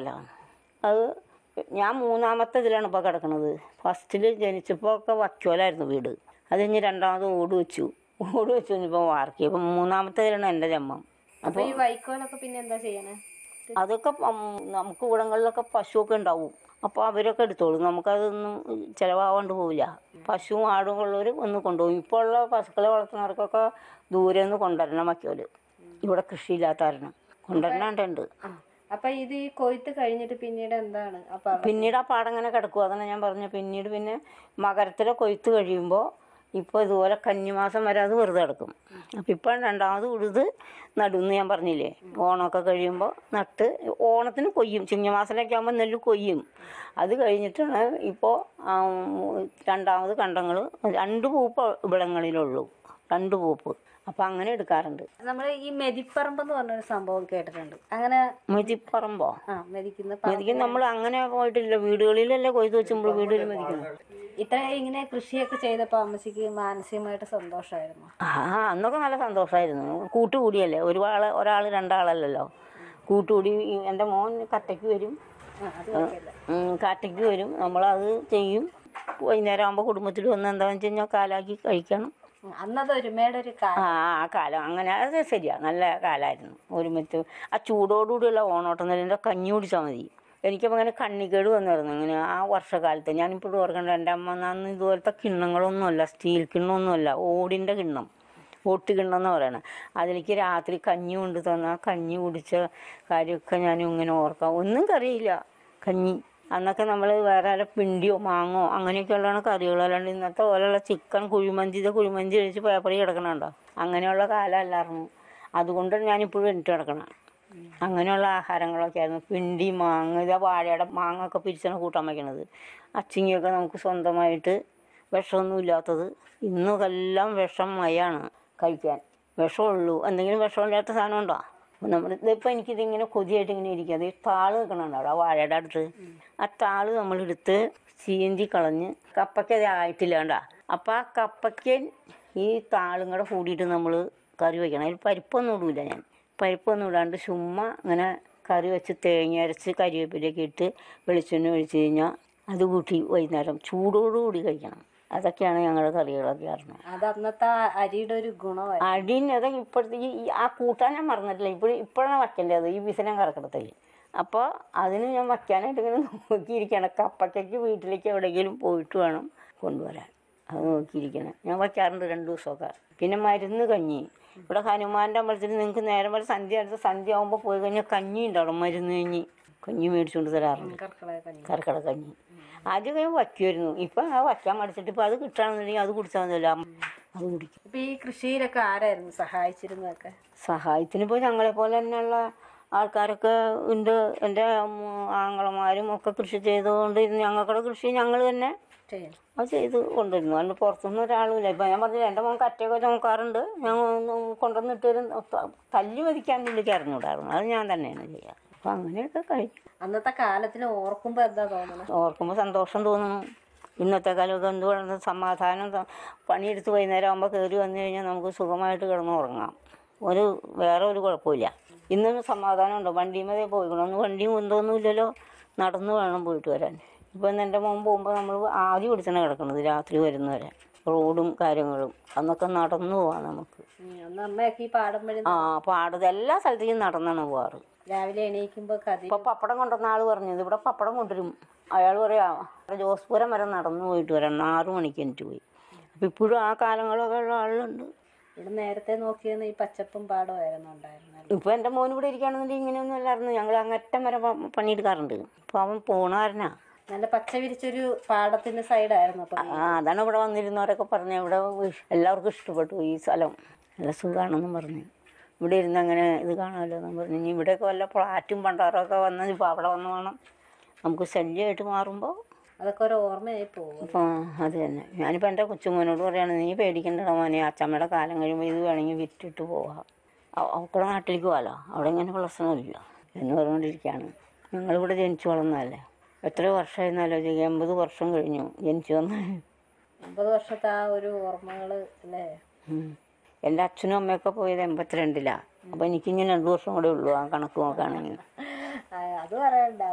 കിടക്കാറില്ല അത് ഞാൻ മൂന്നാമത്തെ ഇതിലാണ് ഇപ്പോൾ കിടക്കുന്നത് ഫസ്റ്റിൽ ജനിച്ചപ്പോൾ ഒക്കെ വക്കോലായിരുന്നു വീട് അത് കഴിഞ്ഞ് രണ്ടാമത് ഓട് വെച്ചു ഓട് വെച്ച് കഴിഞ്ഞപ്പോൾ വാർക്കി അപ്പം മൂന്നാമത്തെ ഇതിലാണ് എൻ്റെ ജന്മം അപ്പൊ ഈ വൈക്കോലൊക്കെ പിന്നെ എന്താ ചെയ്യണേ അതൊക്കെ പം- നമുക്ക് ഇവിടങ്ങളിലൊക്കെ പശുവൊക്കെ ഉണ്ടാവും അപ്പോൾ അവരൊക്കെ എടുത്തോളും നമുക്കതൊന്നും ചിലവാകാണ്ട് പോവില്ല പശുവും ആടും ഉള്ളവർ ഒന്ന് കൊണ്ടുപോകും ഇപ്പോൾ ഉള്ള പശുക്കളെ വളർത്തുന്നവർക്കൊക്കെ ദൂരെ നിന്ന് കൊണ്ടുവരണം വയ്ക്കോല് ഇവിടെ കൃഷിയില്ലാത്ത കാരണം കൊണ്ടുവരണുണ്ട് ആ. അപ്പൊ ഇത് ഈ കൊയ്ത്ത് കഴിഞ്ഞിട്ട് പിന്നീട് എന്താണ് അപ്പൊ പിന്നീട് ആ പാടം ഇങ്ങനെ കിടക്കും അതാണ് ഞാൻ പറഞ്ഞത് പിന്നീട് പിന്നെ മകരത്തിലെ കൊയ്ത്ത് കഴിയുമ്പോൾ ഇപ്പോൾ ഇതുപോലെ കന്നിമാസം വരെ അത് വെറുതെ കിടക്കും അപ്പം ഇപ്പം രണ്ടാമത് ഉഴുത് നടുന്ന് ഞാൻ പറഞ്ഞില്ലേ ഓണമൊക്കെ കഴിയുമ്പോൾ നട്ട് ഓണത്തിന് കൊയ്യും ചിങ്ങമാസത്തിലൊക്കെ ആകുമ്പോൾ നെല്ല് കൊയ്യും അത് കഴിഞ്ഞിട്ടാണ് ഇപ്പോൾ രണ്ടാമത് കണ്ടങ്ങൾ രണ്ട് പൂപ്പ് ഇവിടങ്ങളിലുള്ളൂ രണ്ട് പൂപ്പ് അപ്പം അങ്ങനെ എടുക്കാറുണ്ട് നമ്മൾ ഈ മെതിപ്പറമ്പ് എന്ന് പറഞ്ഞൊരു സംഭവം കേട്ടിട്ടുണ്ട് അങ്ങനെ മെതിപ്പറമ്പോ ആ മെതിക്കുന്ന മെതിക്കും നമ്മൾ അങ്ങനെ പോയിട്ടില്ല വീടുകളിലല്ലേ കൊയ്ത്ത് വെച്ചുമ്പോൾ വീടുകളിൽ മെതിക്കുന്നു ഇത്ര ഇങ്ങനെ കൃഷിയൊക്കെ ചെയ്തപ്പോ അമ്മച്ചിക്ക് മാനസികമായിട്ട് സന്തോഷമായിരുന്നു ആ അന്നൊക്കെ നല്ല സന്തോഷമായിരുന്നു കൂട്ടുകൂടിയല്ലേ ഒരുപാട് ഒരാൾ രണ്ടാളല്ലല്ലോ കൂട്ടുകൂടി ഈ എൻ്റെ മോൻ കട്ടയ്ക്ക് വരും ആ അത് കുഴപ്പമില്ല ഉം, കാട്ടയ്ക്ക് വരും നമ്മളത് ചെയ്യും വൈകുന്നേരം ആകുമ്പോൾ കുടുംബത്തിൽ വന്ന് എന്താണെന്ന് വെച്ച് കഴിഞ്ഞാൽ കാലാക്കി കഴിക്കണം ഉം, അന്നത് ഒരുമയുടെ ഒരു കാലം ആ ആ കാലം അങ്ങനെ അത് ശരിയാ നല്ല കാലമായിരുന്നു ഒരുമിച്ച് ആ ചൂടോടുകൂടിയുള്ള ഓണോട്ടം നെല്ലിൻ്റെ കഞ്ഞി കുടിച്ചാൽ മതി എനിക്കപ്പോൾ ഇങ്ങനെ കണ്ണിക്കേട് വന്നിരുന്നു ഇങ്ങനെ ആ വർഷകാലത്ത് ഞാനിപ്പോഴും ഓർക്കണ്ട എൻ്റെ അമ്മ അന്ന് ഇതുപോലത്തെ കിണ്ണങ്ങളൊന്നുമല്ല സ്റ്റീൽ കിണ്ണമൊന്നുമല്ല ഓടിൻ്റെ കിണ്ണം ഓട്ട് കിണ്ണം എന്ന് പറയണത് അതിലേക്ക് രാത്രി കഞ്ഞി കൊണ്ട് തന്ന ആ കഞ്ഞി കുടിച്ച കാര്യമൊക്കെ ഞാൻ ഇങ്ങനെ ഓർക്കാം ഒന്നും കറിയില്ല കഞ്ഞി അന്നൊക്കെ നമ്മൾ വേറെ വല്ല പിണ്ടിയോ മാങ്ങോ അങ്ങനെയൊക്കെയുള്ളതാണ് കറികൾ അല്ലാണ്ട് ഇന്നത്തെ പോലെയുള്ള ചിക്കൻ കുഴിമന്തി ഇത് കുഴിമന്തി കഴിച്ച് പേപ്പറിൽ കിടക്കണുണ്ടോ അങ്ങനെയുള്ള കാലമല്ലായിരുന്നു അതുകൊണ്ട് ഞാനിപ്പോഴും എനിക്ക് കിടക്കണം അങ്ങനെയുള്ള ആഹാരങ്ങളൊക്കെ ആയിരുന്നു പിണ്ടി മാങ്ങ ഇതാ വാഴയുടെ മാങ്ങ ഒക്കെ പിരിച്ചാണ് കൂട്ടാൻ വയ്ക്കണത് അച്ചിങ്ങിയൊക്കെ നമുക്ക് സ്വന്തമായിട്ട് വിഷമൊന്നും ഇല്ലാത്തത് ഇന്നെല്ലാം വിഷം മയാണ് കഴിക്കാൻ വിഷമുള്ളൂ എന്തെങ്കിലും വിഷമില്ലാത്ത സാധനം ഉണ്ടോ അപ്പം നമ്മൾ ഇതിപ്പോൾ എനിക്കിതിങ്ങനെ കൊതിയായിട്ട് ഇങ്ങനെ ഇരിക്കുക അത് ഈ താള് നിൽക്കണുണ്ടോ അവിടെ ആ വാഴയുടെ അടുത്ത് ആ താള് നമ്മളെടുത്ത് ചീന്തി കളഞ്ഞ് കപ്പയ്ക്ക് അത് ആയിട്ടില്ല കണ്ടാ അപ്പം ആ കപ്പയ്ക്ക് ഈ താളും കൂടെ കൂടിയിട്ട് നമ്മൾ കറി വയ്ക്കണം അതിൽ പരിപ്പൊന്നും ഇടൂല ഞാൻ പരിപ്പൊന്നും ഇടാണ്ട് ചുമ്മാ ഇങ്ങനെ കറി വെച്ച് തേങ്ങ അരച്ച് കരിവേപ്പിലേക്ക് ഇട്ട് വെളിച്ചെണ്ണ ഒഴിച്ച് കഴിഞ്ഞാൽ അത് കൂട്ടി വൈകുന്നേരം ചൂടോടുകൂടി കഴിക്കണം അതൊക്കെയാണ് ഞങ്ങളുടെ കറികളൊക്കെ അറിഞ്ഞത് അത് അന്നത്തെ ആ അരിയുടെ ഒരു ഗുണമായിരുന്നു അടിന് അത് ഇപ്പോഴത്തെ ഈ ഈ ആ കൂട്ടാൻ ഞാൻ മറന്നിട്ടില്ല ഇപ്പോഴും ഇപ്പോഴാണ് വയ്ക്കേണ്ടത് ഈ വിസനം കറക്കടത്തിൽ അപ്പോൾ അതിന് ഞാൻ വയ്ക്കാനായിട്ട് ഇങ്ങനെ നോക്കിയിരിക്കണം കപ്പയ്ക്ക് വീട്ടിലേക്ക് എവിടെയെങ്കിലും പോയിട്ട് വേണം കൊണ്ടുവരാൻ അത് നോക്കിയിരിക്കണം ഞാൻ വയ്ക്കാറുണ്ട് രണ്ട് ദിവസമൊക്കെ പിന്നെ മരുന്ന് കഞ്ഞി ഇവിടെ ഹനുമാൻ്റെ അമ്പലത്തിൽ നിങ്ങൾക്ക് നേരം വരെ സന്ധ്യ അടുത്ത് സന്ധ്യ ആകുമ്പോൾ പോയി കഴിഞ്ഞാൽ കഞ്ഞി ഉണ്ടാവും മരുന്ന് കഞ്ഞി കഞ്ഞി മേടിച്ചുകൊണ്ട് തരാറുണ്ട് കർക്കിടക കഞ്ഞി കർക്കിടക കഞ്ഞി ആദ്യം ഞാൻ വയ്ക്കുമായിരുന്നു ഇപ്പം ആ വയ്ക്കാൻ മടിച്ചിട്ട് ഇപ്പം അത് കിട്ടുകയാണെന്നുണ്ടെങ്കിൽ അത് കുടിച്ചാൽ മതിയല്ലോ അത് കുടിക്കും ഇപ്പൊ ഈ കൃഷിയിലൊക്കെ ആരായിരുന്നു സഹായിച്ചിരുന്നതൊക്കെ സഹായത്തിന് ഇപ്പോൾ ഞങ്ങളെ പോലെ തന്നെയുള്ള ആൾക്കാരൊക്കെ ഉണ്ട് എൻ്റെ ആങ്ങളമാരും ഒക്കെ കൃഷി ചെയ്തുകൊണ്ട് ഞങ്ങൾക്കുടെ കൃഷി ഞങ്ങൾ തന്നെ ചെയ്യും അത് ചെയ്ത് കൊണ്ടിരുന്നു അതുകൊണ്ട് പുറത്തുനിന്ന് ഒരാളുമില്ല ഇപ്പം ഞാൻ പറഞ്ഞില്ല എൻ്റെ മോൻ കറ്റയൊക്കെ ചുമക്കാറുണ്ട് ഞാൻ കൊണ്ടുവന്നിട്ട് തരും ത- തല്ലി മതിക്കാൻ പുള്ളിക്ക് അറിഞ്ഞൂടായിരുന്നു അത് ഞാൻ തന്നെയാണ് ചെയ്യുക അപ്പം അങ്ങനെയൊക്കെ കഴിക്കും അന്നത്തെ കാലത്തിന് ഓർക്കുമ്പോ എന്താ തോന്നുന്നത് ഓർക്കുമ്പോൾ സന്തോഷം തോന്നുന്നു ഇന്നത്തെ കാലമൊക്കെ എന്ത് പറയുന്നത് സമാധാനം ത- പണിയെടുത്ത് വൈകുന്നേരം ആകുമ്പോൾ കയറി വന്നു കഴിഞ്ഞാൽ നമുക്ക് സുഖമായിട്ട് കിടന്ന് ഉറങ്ങാം ഒരു വേറെ ഒരു കുഴപ്പമില്ല ഇന്നൊന്നും സമാധാനം ഉണ്ടോ വണ്ടിയുമേ പോയിക്കണമെന്ന് വണ്ടിയും കുന്തമൊന്നും ഇല്ലല്ലോ നടന്ന് വേണം പോയിട്ട് വരാൻ ഇപ്പം ഇന്ന് എൻ്റെ മോൻ പോകുമ്പോൾ നമ്മൾ ആദ്യം പിടിച്ചാണ് കിടക്കുന്നത് രാത്രി വരുന്നവരെ റോഡും കാര്യങ്ങളും അന്നൊക്കെ നടന്നു പോവാം നമുക്ക് ഉം, അന്ന് അമ്മയൊക്കെ ഈ പാടം വഴി ആ പാടത് എല്ലാ സ്ഥലത്തേക്കും നടന്നാണ് പോവാറ് രാവിലെ എണീക്കുമ്പോ കതി ഇപ്പൊ പപ്പടം കൊണ്ടുവന്ന ആള് പറഞ്ഞത് ഇവിടെ പപ്പടം കൊണ്ടുവരും അയാൾ പറയാ ജോസ്പുരം വരെ നടന്നു പോയിട്ട് വരാം ആറു മണിക്ക് എനിക്ക് പോയി അപ്പൊ ഇപ്പോഴും ആ കാലങ്ങളൊക്കെ ഉള്ള ആളുണ്ട് ഇവിടെ നേരത്തെ നോക്കിയെന്ന് ഈ പച്ചപ്പും പാടമായിരുന്നു ഉണ്ടായിരുന്നത് ഇപ്പൊ എൻ്റെ മോൻ ഇവിടെ ഇരിക്കുകയാണെന്നുണ്ടെങ്കിൽ ഇങ്ങനെയൊന്നും അല്ലായിരുന്നു ഞങ്ങൾ അങ്ങറ്റം വരെ പ- പണിയെടുക്കാറുണ്ട് അപ്പൊ അവൻ പോണാരനാ നല്ല പച്ച വിരിച്ചൊരു പാടത്തിന്റെ സൈഡായിരുന്നു അപ്പൊ ആ അതാണ് ഇവിടെ വന്നിരുന്നവരൊക്കെ പറഞ്ഞത് ഇവിടെ ഇഷ്- എല്ലാവർക്കും ഇഷ്ടപ്പെട്ടു ഈ സ്ഥലം നല്ല സുഖമാണെന്നും പറഞ്ഞു ഇവിടെ ഇരുന്ന് അങ്ങനെ ഇത് കാണാമല്ലോ എന്ന് പറഞ്ഞു ഇനി ഇവിടെയൊക്കെ വല്ല ഫ്ലാറ്റും പണ്ടാറൊക്കെ വന്ന് ഇപ്പോൾ അവിടെ വന്ന് വേണം നമുക്ക് ശല്യമായിട്ട് മാറുമ്പോൾ അതൊക്കെ ഒരു ഓർമ്മയായി പോകും അപ്പോൾ അത് തന്നെ ഞാനിപ്പോൾ എൻ്റെ കൊച്ചുമോനോട് പറയുകയാണ് നീ പേടിക്കണ്ടട മോനെ അച്ചമ്മയുടെ കാലം കഴിയുമ്പോൾ ഇത് വേണമെങ്കിൽ വിറ്റിട്ട് പോവാം അവ- അവക്കുടെ നാട്ടിലേക്ക് പോകാമല്ലോ അവിടെ ഇങ്ങനെ പ്രശ്നമില്ല എന്ന് പറഞ്ഞുകൊണ്ടിരിക്കുകയാണ് ഞങ്ങളിവിടെ ജനിച്ചു വളർന്നതല്ലേ എത്രയോ വർഷമായിരുന്നല്ലോ എൺപത് വർഷം കഴിഞ്ഞു ജനിച്ചു വന്ന് അമ്പത് വർഷത്തെ ആ ഒരു ഓർമ്മകള് അല്ലേ ഉം. എൻ്റെ അച്ഛനും അമ്മയൊക്കെ പോയത് എൺപത്തിരണ്ടിലാണ് അപ്പോൾ എനിക്കിങ്ങനെ രണ്ട് വർഷം കൂടെ ഉള്ളൂ ആ കണക്ക് നോക്കുകയാണെങ്കിൽ ആ, അത് പറയണ്ട